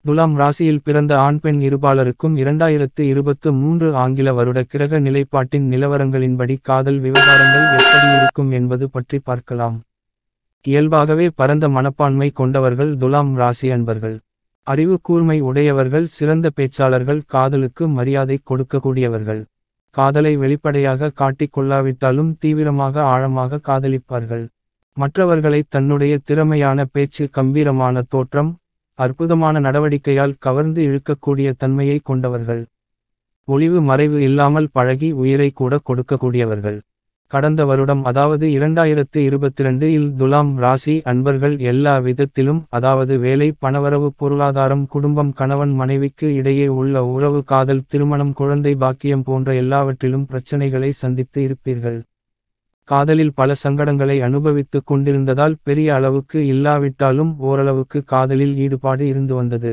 துலாம் ராசியில் பிறந்த ஆண் பெண் இருபாலருக்கும் இரண்டாயிரத்து இருபத்து மூன்று ஆங்கில வருட கிரக நிலைப்பாட்டின் நிலவரங்களின்படி காதல் விவகாரங்கள் எப்படி இருக்கும் என்பது பற்றி பார்க்கலாம் இயல்பாகவே பரந்த மனப்பான்மை கொண்டவர்கள் துலாம் ராசி அன்பர்கள் அறிவு கூர்மை உடையவர்கள் சிறந்த பேச்சாளர்கள் காதலுக்கு மரியாதை கொடுக்கக்கூடியவர்கள் காதலை வெளிப்படையாக காட்டிக் கொள்ளாவிட்டாலும் தீவிரமாக ஆழமாக காதலிப்பார்கள் மற்றவர்களை தன்னுடைய திறமையான பேச்சு கம்பீரமான தோற்றம் அற்புதமான நடவடிக்கையால் கவர்ந்து இழுக்கக்கூடிய தன்மையை கொண்டவர்கள் ஒளிவு மறைவு இல்லாமல் பழகி உயிரை கூட கொடுக்கக்கூடியவர்கள் கடந்த வருடம் அதாவது இரண்டாயிரத்து இருபத்திரண்டு இல் துலாம் ராசி அன்பர்கள் எல்லா விதத்திலும் அதாவது வேலை பணவரவு பொருளாதாரம் குடும்பம் கணவன் மனைவிக்கு இடையே உள்ள உறவு காதல் திருமணம் குழந்தை பாக்கியம் போன்ற எல்லாவற்றிலும் பிரச்சனைகளை சந்தித்து இருப்பீர்கள் காதலில் பல சங்கடங்களை அனுபவித்துக் கொண்டிருந்ததால் பெரிய அளவுக்கு இல்லாவிட்டாலும் ஓரளவுக்கு காதலில் ஈடுபாடு இருந்து வந்தது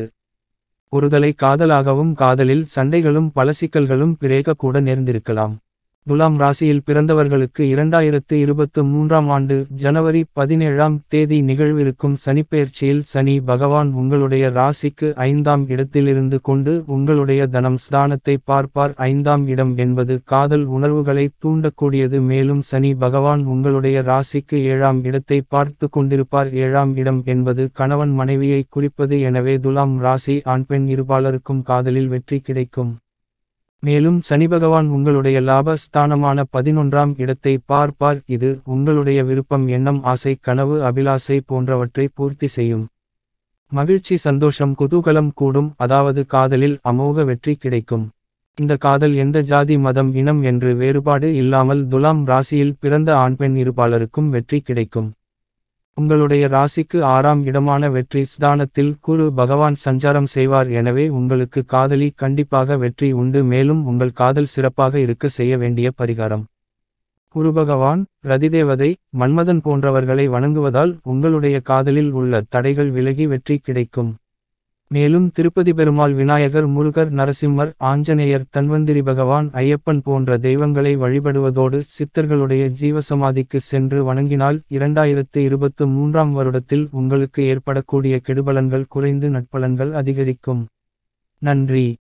ஒருதலை காதலாகவும் காதலில் சண்டைகளும் பல சிக்கல்களும் பிறேக கூட நேர்ந்திருக்கலாம் துலாம் ராசியில் பிறந்தவர்களுக்கு இரண்டாயிரத்து இருபத்து மூன்றாம் ஆண்டு ஜனவரி பதினேழாம் தேதி நிகழ்விருக்கும் சனிப்பெயர்ச்சியில் சனி பகவான் உங்களுடைய ராசிக்கு ஐந்தாம் இடத்திலிருந்து கொண்டு உங்களுடைய தனம் ஸ்தானத்தை பார்ப்பார் ஐந்தாம் இடம் என்பது காதல் உணர்வுகளை தூண்டக்கூடியது மேலும் சனி பகவான் உங்களுடைய ராசிக்கு ஏழாம் இடத்தை பார்த்து கொண்டிருப்பார் ஏழாம் இடம் என்பது கணவன் மனைவியை குறிப்பது எனவே துலாம் ராசி ஆண் பெண் இருபாலருக்கும் காதலில் வெற்றி கிடைக்கும் மேலும் சனி பகவான் உங்களுடைய லாப ஸ்தானமான பதினொன்றாம் இடத்தை பார்ப்பார் இது உங்களுடைய விருப்பம் எண்ணம் ஆசை கனவு அபிலாசை போன்றவற்றை பூர்த்தி செய்யும் மகிழ்ச்சி சந்தோஷம் குதூகலம் கூடும் அதாவது காதலில் அமோக வெற்றி கிடைக்கும் இந்த காதல் எந்த ஜாதி மதம் இனம் என்று வேறுபாடு இல்லாமல் துலாம் ராசியில் பிறந்த ஆண் பெண் இருபாலருக்கும் வெற்றி கிடைக்கும் உங்களுடைய ராசிக்கு ஆறாம் இடமான வெற்றி ஸ்தானத்தில் குரு பகவான் சஞ்சாரம் செய்வார் எனவே உங்களுக்கு காதலி கண்டிப்பாக வெற்றி உண்டு மேலும் உங்கள் காதல் சிறப்பாக இருக்க செய்ய வேண்டிய பரிகாரம் குரு பகவான் ரதிதேவதை மன்மதன் போன்றவர்களை வணங்குவதால் உங்களுடைய காதலில் உள்ள தடைகள் விலகி வெற்றி கிடைக்கும் மேலும் திருப்பதி பெருமாள் விநாயகர் முருகர் நரசிம்மர் ஆஞ்சநேயர் தன்வந்திரி பகவான் ஐயப்பன் போன்ற தெய்வங்களை வழிபடுவதோடு சித்தர்களுடைய ஜீவசமாதிக்கு சென்று வணங்கினால் இரண்டாயிரத்து இருபத்து மூன்றாம் வருடத்தில் உங்களுக்கு ஏற்படக்கூடிய கெடுபலன்கள் குறைந்து நட்பலன்கள் அதிகரிக்கும் நன்றி